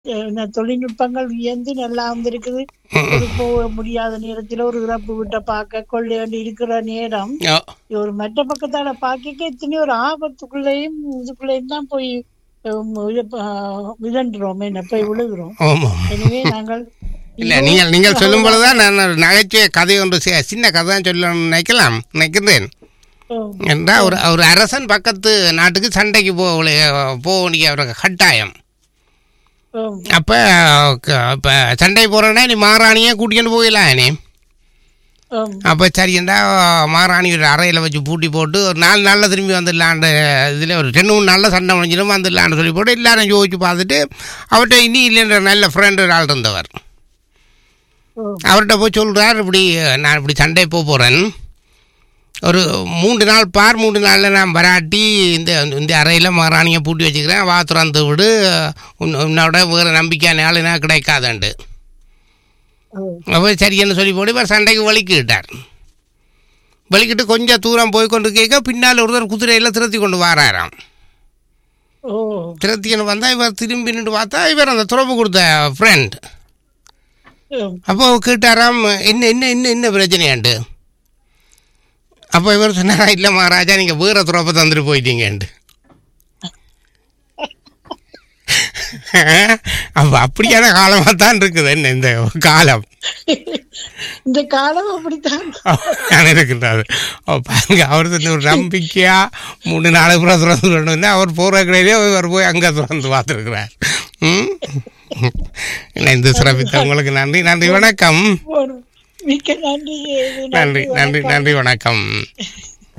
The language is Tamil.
அஹ், தொழில்நுட்பங்கள் வியந்து நல்லா வந்திருக்குது ஒரு போக முடியாத நேரத்துல ஒரு இறப்பு விட்ட பார்க்க கொள்ள வேண்டி இருக்கிற நேரம் ஓ, ஒரு மற்ற பக்கத்தால பாக்க எத்தனையோ ஒரு ஆபத்துக்குள்ளேயும் இதுக்குள்ளேயும் தான் போய் ஹம், இழப்ப- ஆஹ், விழண்டுறோம் என்ன போய் விழுகிறோம் ஆமாம் எனவே நாங்கள் இல்லை நீங்கள் நீங்கள் சொல்லும் பொழுதுதான் நான் ஒரு நகைச்சுவை கதை ஒன்று சி- சின்ன கதை தான் சொல்லணும்னு நினைக்கலாம் நினைக்கின்றேன் ஹம், என்றால் ஒரு ஒரு அரசன் பக்கத்து நாட்டுக்கு சண்டைக்கு போக போக வேண்டிய ஒரு கட்டாயம் ஹம், அப்போ இப்போ சண்டை போகிறேன்னா நீ மாராணியே கூட்டிகிட்டு போயிடலாம் நீ ஹம், அப்போ சரியண்டா மாராணி ஒரு அறையில் வச்சு பூட்டி போட்டு ஒரு நாலு நாளில் திரும்பி வந்துடலான்னு இதில் ஒரு ரெண்டு மூணு நாளில் சண்டை முடிஞ்சிடும் வந்துடலான்னு சொல்லி போட்டு எல்லாரும் யோசிச்சு பார்த்துட்டு அவர்கிட்ட இனி இல்லைன்ற நல்ல ஃப்ரெண்டு ஒரு ஆள் இருந்தவர் ஹம், அவர்கிட்ட போய் சொல்கிறார் இப்படி நான் இப்படி சண்டை போக போகிறேன் ஒரு மூன்று நாள் பார் மூன்று நாளில் நான் வராட்டி இந்த இந்த அறையில் மகாராணியை பூட்டி வச்சுக்கிறேன் வா திறந்து விடு உன் உன்னோட வேறு நம்பிக்கையான ஆள் நான் கிடைக்காதண்டு ஹம், அப்போ சரின்னு சொல்லி போட்டு இவர் சண்டைக்கு வலிக்கிட்டார் வலிக்கிட்டு கொஞ்சம் தூரம் போய் கொண்டு கேட்க பின்னால் ஒருத்தர் குதிரையில் திருத்தி கொண்டு வராராம் ஓ திருத்தின்னு வந்தால் இவர் திரும்பி நின்று பார்த்தா இவர் அந்த துறப்பு கொடுத்த ஃப்ரெண்ட் ஹம், அப்போ கேட்டாராம் என்ன என்ன என்ன என்ன பிரச்சனையாண்டு அப்போ இவர் சொன்னாரா இல்லை மகாராஜா நீங்கள் வேற துறப்பை தந்துட்டு போயிட்டீங்கன்ட்டு அப்போ அப்படியான காலமாக தான் இருக்குது என்ன இந்த காலம் இந்த காலம் அப்படித்தான் நான் இருக்கின்றாரு அவர் பாருங்க அவர் வந்து ஒரு நம்பிக்கையா மூணு நாலு புறம் திறந்து கொண்டு அவர் போகிற கடையிலே அவர் போய் அங்கே திறந்து பார்த்துருக்கிறார் ம் இணைந்து சிறப்பித்த உங்களுக்கு நன்றி நன்றி வணக்கம் ஒரு மிக்க நன்றி நன்றி நன்றி நன்றி வணக்கம்